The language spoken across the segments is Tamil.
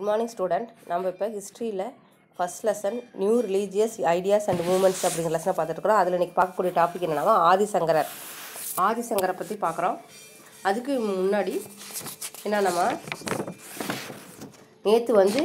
குட் மார்னிங் ஸ்டூடெண்ட் நம்ம இப்போ ஹிஸ்ட்ரியில் first lesson new religious ideas and movements அப்படிங்கிற லெசனை பார்த்துட்டு இருக்கிறோம் அதில் இன்றைக்கி பார்க்கக்கூடிய டாபிக் என்னன்னா ஆதிசங்கரர் ஆதிசங்கரை பற்றி பார்க்குறோம் அதுக்கு முன்னாடி என்னென்னமா நேற்று வந்து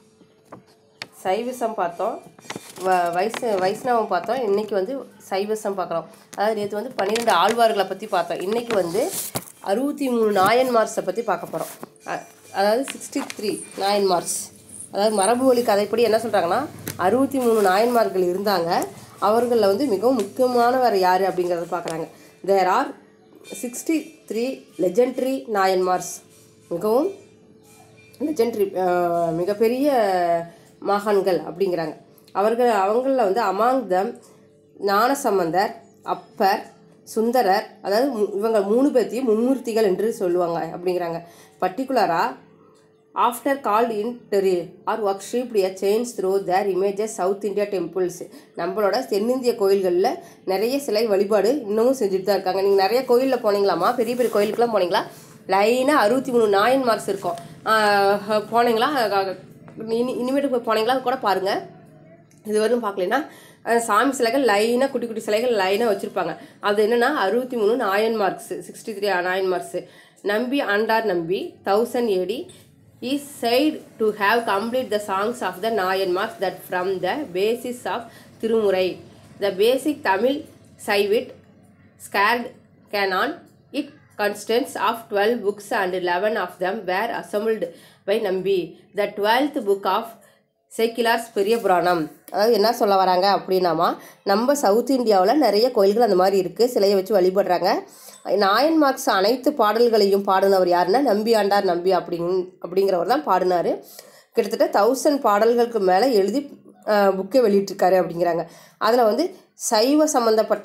சைவிசம் பார்த்தோம் வ வைஸ் வைஷ்ணவம் பார்த்தோம் இன்றைக்கி வந்து சைவசம் பார்க்குறோம் அதாவது நேற்று வந்து பன்னிரெண்டு ஆழ்வார்களை பற்றி பார்த்தோம் இன்றைக்கி வந்து அறுபத்தி மூணு நாயன்மார்ஸை பற்றி பார்க்க போகிறோம் அதாவது சிக்ஸ்டி த்ரீ நாயன்மார்ஸ் அதாவது மரபு வழி கதைப்படி என்ன சொல்கிறாங்கன்னா அறுபத்தி மூணு நாயன்மார்கள் இருந்தாங்க அவர்களில் வந்து மிகவும் முக்கியமானவர் யார் அப்படிங்கிறத பார்க்குறாங்க there are sixty three legendary Nayanmars மிகவும் லெஜெண்ட்ரி மிகப்பெரிய மகான்கள் அப்படிங்கிறாங்க அவர்கள் அவங்களில் வந்து அமாங் தம் ஞானசம்பந்தர் அப்பர் சுந்தரர் அதாவது மு- இவங்க மூணு பேர்த்தையும் மும்மூர்த்திகள் என்று சொல்லுவாங்க அப்படிங்கிறாங்க பர்டிகுலராக after called in terry are work shift a change through their images south India temples நம்மளோட தென்னிந்திய கோயில்களில் நிறைய சிலை வழிபாடு இன்னமும் செஞ்சுட்டு தான் இருக்காங்க நீங்கள் நிறைய கோயிலில் போனீங்களாம்மா பெரிய பெரிய கோயிலுக்குலாம் போனீங்களா லைனாக அறுபத்தி மூணு நாயன் மார்க்ஸ் இருக்கும் ஆஹ் போனீங்களா அஹ் இனி இனிமேட்டு போய் போனீங்களா அது கூட பாருங்கள் இது வரையும் பார்க்கலனா அஹ் சாமி சிலைகள் லைனாக குட்டி குட்டி சிலைகள் லைனாக வச்சுருப்பாங்க அது என்னென்னா அறுபத்தி மூணு Nayanmars sixty three Nayanmars Nambi Andar Nambi thousand AD is said to have complete the songs of the Nayanmars that from the basis of Thirumurai the basic Tamil சைவிட் scared canon it consists of 12 books and 11 of them were assembled by நம்பி the 12th book of செக்கிலார்ஸ் பெரிய புராணம் அதாவது என்ன சொல்ல வராங்க அப்படின்னாமா நம்ம சவுத் இந்தியாவில் நிறைய கோயில்கள் அந்த மாதிரி இருக்குது சிலையை வச்சு வழிபடுறாங்க நாயன் மார்க்ஸ் அனைத்து பாடல்களையும் பாடினவர் யாருன்னா நம்பி ஆண்டார் நம்பி அப்படிங் அப்படிங்கிறவர் தான் பாடினார் கிட்டத்தட்ட தௌசண்ட் பாடல்களுக்கு மேலே எழுதி புக்கை வெளியிட்டிருக்காரு அப்படிங்கிறாங்க அதில் வந்து சைவ சம்மந்தப்பட்ட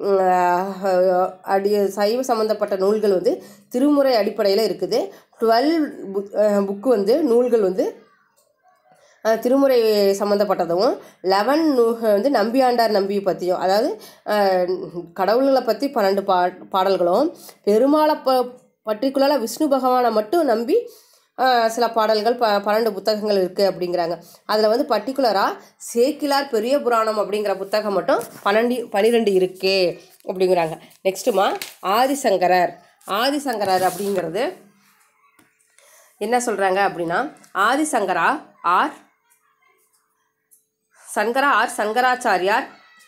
அஹ், அடி சைவ சம்மந்தப்பட்ட நூல்கள் வந்து திருமுறை அடிப்படையில் இருக்குது டுவெல் புக் புக்கு வந்து நூல்கள் வந்து அஹ், திருமுறை சம்மந்தப்பட்டதும் லெவன் வந்து நம்பியாண்டார் நம்பியை பற்றியும் அதாவது அஹ், கடவுள்களை பற்றி பன்னெண்டு பா பாடல்களும் பெருமாளை ப பர்டிகுலராக விஷ்ணு பகவானை மட்டும் நம்பி அஹ், சில பாடல்கள் ப பன்னெண்டு புத்தகங்கள் இருக்குது அப்படிங்கிறாங்க அதில் வந்து பர்டிகுலராக சேக்கிலார் பெரிய புராணம் அப்படிங்கிற புத்தகம் மட்டும் பன்னெண்டு பன்னிரெண்டு இருக்கே அப்படிங்கிறாங்க நெக்ஸ்ட்டுமா ஆதிசங்கரர் ஆதிசங்கரர் அப்படிங்கிறது என்ன சொல்கிறாங்க அப்படின்னா ஆதிசங்கரா ஆர் சங்கரா ஆர் சங்கராச்சாரியார்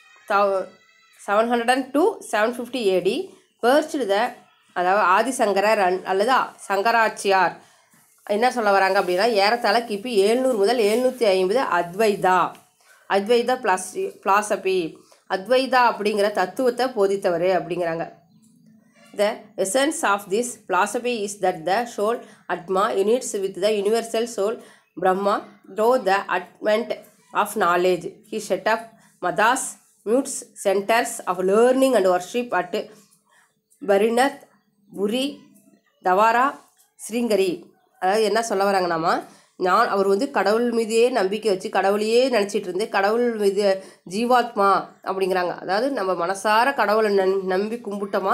seven hundred and two seven fifty AD perched the அதாவது ஆதிசங்கரர் அன்- அல்லது சங்கராச்சியார் என்ன சொல்ல வராங்க அப்படின்னா ஏறத்தாழ கிபி எழுநூறு முதல் எழுநூற்றி ஐம்பது அத்வைதா அத்வைதா பிளாஸ் பிளாசபி அத்வைதா அப்படிங்கிற தத்துவத்தை போதித்தவர் அப்படிங்கிறாங்க The essence of this philosophy is that the soul Atma unites with the universal soul Brahma through the advent of knowledge. He set up madas, mutes, centers of learning and worship at பரிணத் புரி தவாரா ஸ்ரீங்கரி அதாவது என்ன சொல்ல வராங்கன்னாமா நான் அவர் வந்து கடவுள் மீதே நம்பிக்கை வச்சு கடவுளையே நினச்சிட்டு இருந்து கடவுள் மீது ஜீவாத்மா அப்படிங்கிறாங்க அதாவது நம்ம மனசார கடவுளை நன் நம்பி கும்பிட்டோமா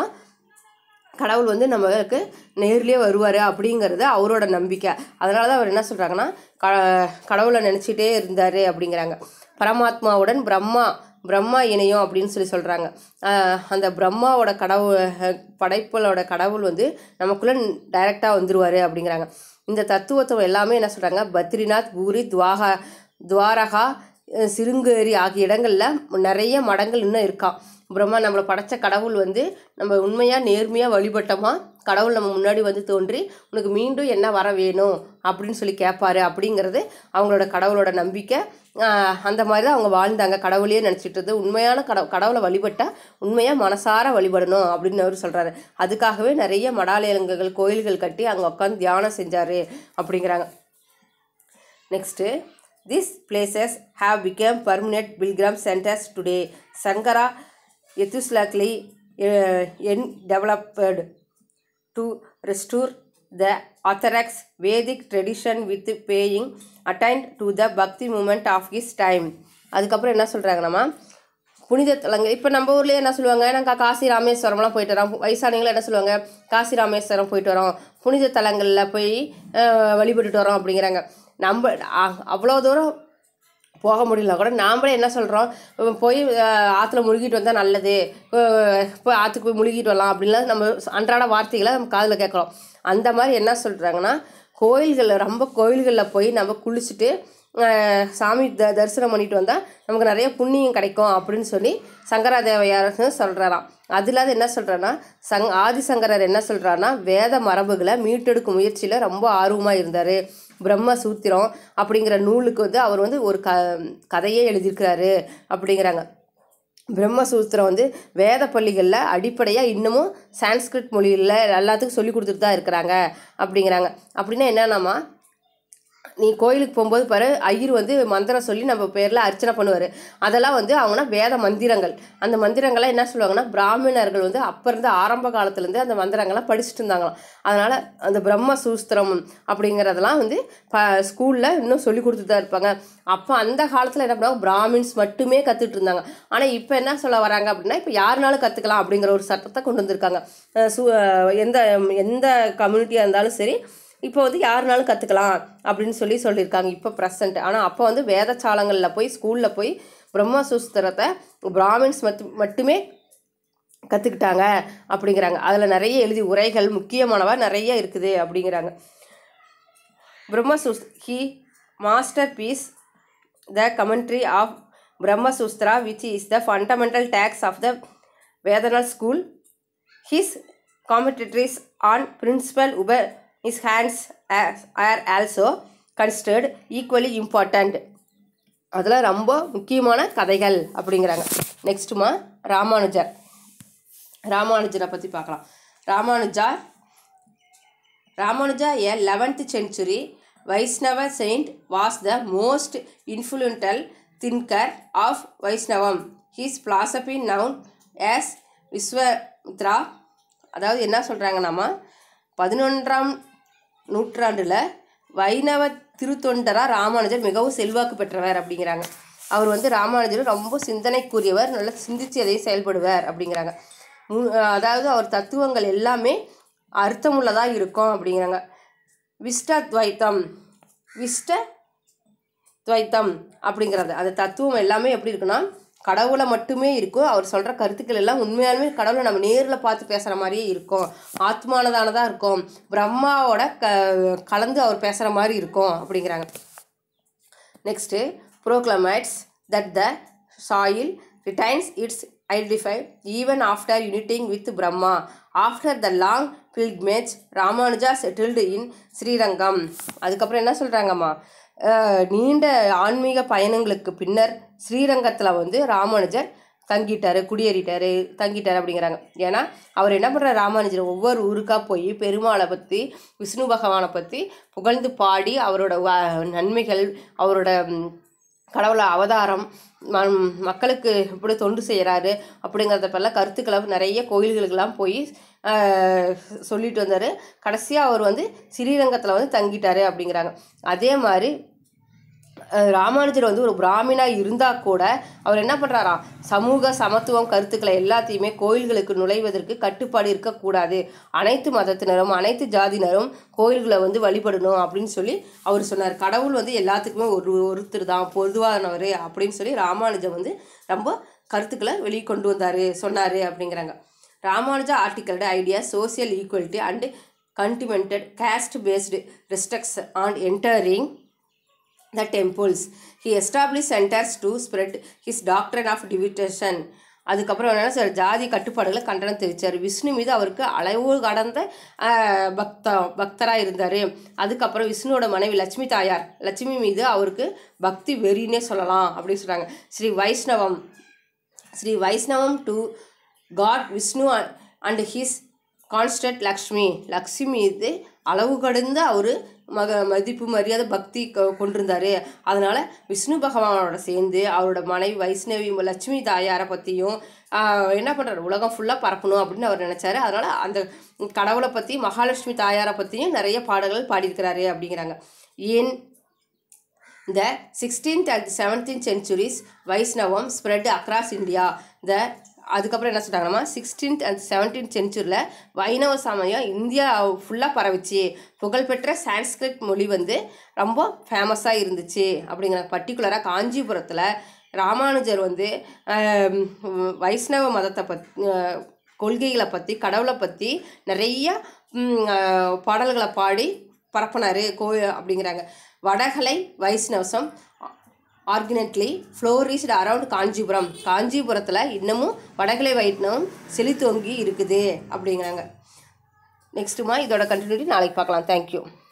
கடவுள் வந்து நம்மளுக்கு நேர்லேயே வருவார் அப்படிங்கிறது அவரோட நம்பிக்கை அதனால தான் அவர் என்ன சொல்கிறாங்கன்னா க கடவுளை நினச்சிட்டே இருந்தார் அப்படிங்கிறாங்க பரமாத்மாவுடன் பிரம்மா பிரம்மா இணையம் அப்படின்னு சொல்லி சொல்கிறாங்க அந்த பிரம்மாவோட கடவுள் படைப்புகளோட கடவுள் வந்து நமக்குள்ளே டைரெக்டாக வந்துருவார் அப்படிங்கிறாங்க இந்த தத்துவத்தை எல்லாமே என்ன சொல்கிறாங்க பத்ரிநாத் பூரி துவாகா துவாரகா அஹ் சிருங்கேரி ஆகிய இடங்களில் நிறைய மடங்கள் இன்னும் இருக்காம் பிரம்மா நம்மளை படைச்ச கடவுள் வந்து நம்ம உண்மையாக நேர்மையாக வழிபட்டோமா கடவுள் நம்ம முன்னாடி வந்து தோன்றி உனக்கு மீண்டும் என்ன வர வேணும் அப்படின்னு சொல்லி கேட்பாரு அப்படிங்கிறது அவங்களோட கடவுளோட நம்பிக்கை ஆஹ் அந்த மாதிரி தான் அவங்க வாழ்ந்தாங்க கடவுளையே நினச்சிட்டு இருந்து உண்மையான கடவு கடவுளை வழிபட்டால் உண்மையாக மனசார வழிபடணும் அப்படின்னு அவர் சொல்கிறாரு அதுக்காகவே நிறைய மடாலயங்கள் கோயில்கள் கட்டி அங்கே உட்காந்து தியானம் செஞ்சார் அப்படிங்கிறாங்க next this places have become permanent pilgrim centres today Shankara enthusiastically and developed to restore the orthodox Vedic tradition with paying attained to the bhakti movement of his time அதுக்கப்புறம் என்ன சொல்கிறாங்கண்ணா புனித தலங்கள் இப்போ நம்ம ஊர்லேயே என்ன சொல்லுவாங்க நாங்கள் காசி ராமேஸ்வரம்லாம் போயிட்டு வரோம் வயசானவங்களும் என்ன சொல்லுவாங்க காசி ராமேஸ்வரம் போயிட்டு வரோம் புனித தலங்களில் போய் அஹ், வழிபட்டுட்டு வரோம் அப்படிங்கிறாங்க நம்ம அ- அவ்வளோ தூரம் போக முடியல கூட நாமளே என்ன சொல்கிறோம் போய் அஹ், ஆற்றுல முழுகிட்டு வந்தால் நல்லது அஹ், போய் ஆற்றுக்கு போய் முழுகிட்டு வரலாம் அப்படின்லாம் நம்ம அன்றாட வார்த்தைகளை நம்ம காதில் கேட்குறோம் அந்த மாதிரி என்ன சொல்கிறாங்கன்னா கோயில்களில் ரொம்ப கோயில்களில் போய் நம்ம குளிச்சுட்டு அஹ், சாமி த தரிசனம் பண்ணிட்டு வந்தால் நமக்கு நிறைய புண்ணியம் கிடைக்கும் அப்படின்னு சொல்லி சங்கராதேவையார் சொல்கிறாராம் அது இல்லாத என்ன சொல்கிறேன்னா சங் ஆதிசங்கரர் என்ன சொல்கிறாருன்னா வேத மரபுகளை மீட்டெடுக்கும் முயற்சியில் ரொம்ப ஆர்வமாக இருந்தார் பிரம்ம சூத்திரம் அப்படிங்கிற நூலுக்கு வந்து அவர் வந்து ஒரு க கதையே எழுதியிருக்கிறாரு அப்படிங்கிறாங்க பிரம்மசூத்திரம் வந்து வேத பள்ளிகளில் அடிப்படையாக இன்னமும் சான்ஸ்கிரிட் மொழியில் எல்லாத்துக்கும் சொல்லி கொடுத்துட்டு தான் இருக்கிறாங்க அப்படிங்கிறாங்க அப்படின்னா என்னென்னமா நீ கோயிலுக்கு போகும்போது பாரு ஐயர் வந்து மந்திரம் சொல்லி நம்ம பேரில் அர்ச்சனை பண்ணுவார் அதெல்லாம் வந்து அவங்கன்னா வேத மந்திரங்கள் அந்த மந்திரங்கள்லாம் என்ன சொல்லுவாங்கன்னா பிராமணர்கள் வந்து அப்போ இருந்து ஆரம்ப காலத்துலேருந்து அந்த மந்திரங்கள்லாம் படிச்சுட்டு இருந்தாங்களாம் அதனால் அந்த பிரம்ம சூஸ்திரம் அப்படிங்கிறதெல்லாம் வந்து ப ஸ்கூலில் இன்னும் சொல்லி கொடுத்துட்டு தான் இருப்பாங்க அப்போ அந்த காலத்தில் என்ன பண்ணுவாங்க பிராமின்ஸ் மட்டுமே கற்றுட்டு இருந்தாங்க ஆனால் இப்போ என்ன சொல்ல வராங்க அப்படின்னா இப்போ யாருனாலும் கற்றுக்கலாம் அப்படிங்கிற ஒரு சட்டத்தை கொண்டு வந்திருக்காங்க அஹ் சு அஹ் எந்த எந்த கம்யூனிட்டியாக இருந்தாலும் சரி இப்போ வந்து யாருனாலும் கற்றுக்கலாம் அப்படின்னு சொல்லி சொல்லியிருக்காங்க இப்போ ப்ரெசண்ட் ஆனால் அப்போ வந்து வேதச்சாலங்களில் போய் ஸ்கூலில் போய் பிரம்மசூஸ்திரத்தை பிராமின்ஸ் மட்டு மட்டுமே கற்றுக்கிட்டாங்க அப்படிங்கிறாங்க அதில் நிறைய எழுதி உரைகள் முக்கியமானவா நிறைய இருக்குது அப்படிங்கிறாங்க Brahmasutra he masterpiece the commentary of Brahmasutra which is the fundamental texts of the Vedanta school his commentaries on principal uber his hands as- are also considered equally important அதில் ரொம்ப முக்கியமான கதைகள் அப்படிங்கிறாங்க நெக்ஸ்ட்டுமா ராமானுஜர் ராமானுஜரை பற்றி பார்க்கலாம் Ramanuja Ramanuja a 11th century Vaishnava saint was the most influential thinker of Vaishnavam. His philosophy known as விஸ்வமித்ரா அதாவது என்ன சொல்கிறாங்கன்னாமா பதினொன்றாம் நூற்றாண்டில் வைணவ திருத்தொண்டராக ராமானுஜர் மிகவும் செல்வாக்கு பெற்றவர் அப்படிங்கிறாங்க அவர் வந்து ராமானுஜர் ரொம்ப சிந்தனைக்குரியவர் நல்லா சிந்திச்சு எதையும் செயல்படுவார் அப்படிங்கிறாங்க மு- அதாவது அவர் தத்துவங்கள் எல்லாமே அர்த்தமுள்ளதாக இருக்கும் அப்படிங்கிறாங்க விஷ்டத்வைத்தம் விஷ்ட துவைத்தம் அப்படிங்கிறது அந்த தத்துவம் எல்லாமே எப்படி இருக்குன்னா கடவுளை மட்டுமே இருக்கும் அவர் சொல்கிற கருத்துக்கள் எல்லாம் உண்மையாலுமே கடவுளை நம்ம நேரில் பார்த்து பேசுகிற மாதிரியே இருக்கும் ஆத்மானதானதாக இருக்கும் பிரம்மாவோட க கலந்து அவர் பேசுகிற மாதிரி இருக்கும் அப்படிங்கிறாங்க next proclaims that the soul retains its identify even after uniting with Brahma after the long pilgrimage Ramanuja settled in Srirangam அதுக்கப்புறம் என்ன சொல்கிறாங்கம்மா நீண்ட ஆன்மீக பயணங்களுக்கு பின்னர் ஸ்ரீரங்கத்தில் வந்து ராமானுஜர் தங்கிட்டாரு குடியேறிட்டாரு தங்கிட்டாரு அப்படிங்கிறாங்க ஏன்னா அவர் என்ன பண்ணுறாரு ராமானுஜர் ஒவ்வொரு ஊருக்காக போய் பெருமாளை பற்றி விஷ்ணு பகவானை பற்றி புகழ்ந்து பாடி அவரோட வ- நன்மைகள் அவரோட ம், கடவுள அவதாரம் ம- மக்களுக்கு எப்படி தொண்டு செய்கிறாரு அப்படிங்கிறத பல கருத்துக்களை நிறைய கோயில்களுக்கெல்லாம் போய் ஆஹ், சொல்லிட்டு வந்தார் கடைசியாக அவர் வந்து ஸ்ரீரங்கத்தில் வந்து தங்கிட்டாரு அப்படிங்கிறாங்க அதே மாதிரி அஹ், ராமானுஜர் வந்து ஒரு பிராமினா இருந்தால் கூட அவர் என்ன பண்ணுறாராம் சமூக சமத்துவம் கருத்துக்களை எல்லாத்தையுமே கோயில்களுக்கு நுழைவதற்கு கட்டுப்பாடு இருக்கக்கூடாது அனைத்து மதத்தினரும் அனைத்து ஜாதியினரும் கோயில்களை வந்து வழிபடணும் அப்படின்னு சொல்லி அவர் சொன்னார் கடவுள் வந்து எல்லாத்துக்குமே ஒரு ஒருத்தர் தான் பொதுவானவர் அப்படின்னு சொல்லி ராமானுஜர் வந்து ரொம்ப கருத்துக்களை வெளியே கொண்டு வந்தார் சொன்னார் அப்படிங்கிறாங்க Ramanuja articulated idea social equality and condemned caste based restrictions on entering the temples. He established centers to spread his doctrine of divination. அதுக்கப்புறம் என்ன சார் ஜாதி கட்டுப்பாடுகளை கண்டனம் தெரிவித்தார் விஷ்ணு மீது அவருக்கு அளவு கடந்த ஆஹ், பக்த பக்தராக இருந்தார் அதுக்கப்புறம் விஷ்ணுவோட மனைவி லட்சுமி தாயார் லட்சுமி மீது அவருக்கு பக்தி வெறின்னே சொல்லலாம் அப்படின்னு சொல்கிறாங்க Sri Vaishnavam Sri Vaishnavam to God Vishnu and his constant Lakshmi Lakshmi மீது அளவு கடந்த அவர் மக மதிப்பு மரியாதை பக்தி கொ- கொண்டிருந்தார் அதனால் விஷ்ணு பகவானோட சேர்ந்து அவரோட மனைவி வைஷ்ணவி லட்சுமி தாயாரை பற்றியும் என்ன பண்ணுறாரு உலகம் ஃபுல்லாக பரப்பணும் அப்படின்னு அவர் நினச்சாரு அதனால் அந்த கடவுளை பற்றி மகாலட்சுமி தாயாரை பற்றியும் நிறைய பாடல்கள் பாடியிருக்கிறாரு அப்படிங்கிறாங்க ஏன் The 16th and 17th centuries Vaishnavam spread across India. The அதுக்கப்புறம் என்ன சொல்கிறாங்கன்னா சிக்ஸ்டீன்த் அண்ட் செவன்டீன்த் சென்ச்சுரியில் வைணவ சமயம் இந்தியா ஃபுல்லாக பரவுச்சு புகழ்பெற்ற சான்ஸ்கிரிட் மொழி வந்து ரொம்ப ஃபேமஸாக இருந்துச்சு அப்படிங்கிற பர்டிகுலராக காஞ்சிபுரத்தில் ராமானுஜர் வந்து ஆம், வைஷ்ணவ மதத்தை பத் அஹ், கொள்கைகளை பற்றி கடவுளை பற்றி நிறைய ம், அஹ், பாடல்களை பாடி பரப்புனாரு கோ அப்படிங்கிறாங்க Vadakalai Vaishnavism organically flourished around Kanchipuram காஞ்சிபுரத்தில் இன்னமும் வடகலை வைஷ்ணவம் செழித்தோங்கி இருக்குது அப்படிங்கிறாங்க நெக்ஸ்ட்டுமா இதோட கண்டினியூட்டி நாளைக்கு பார்க்கலாம் தேங்க்யூ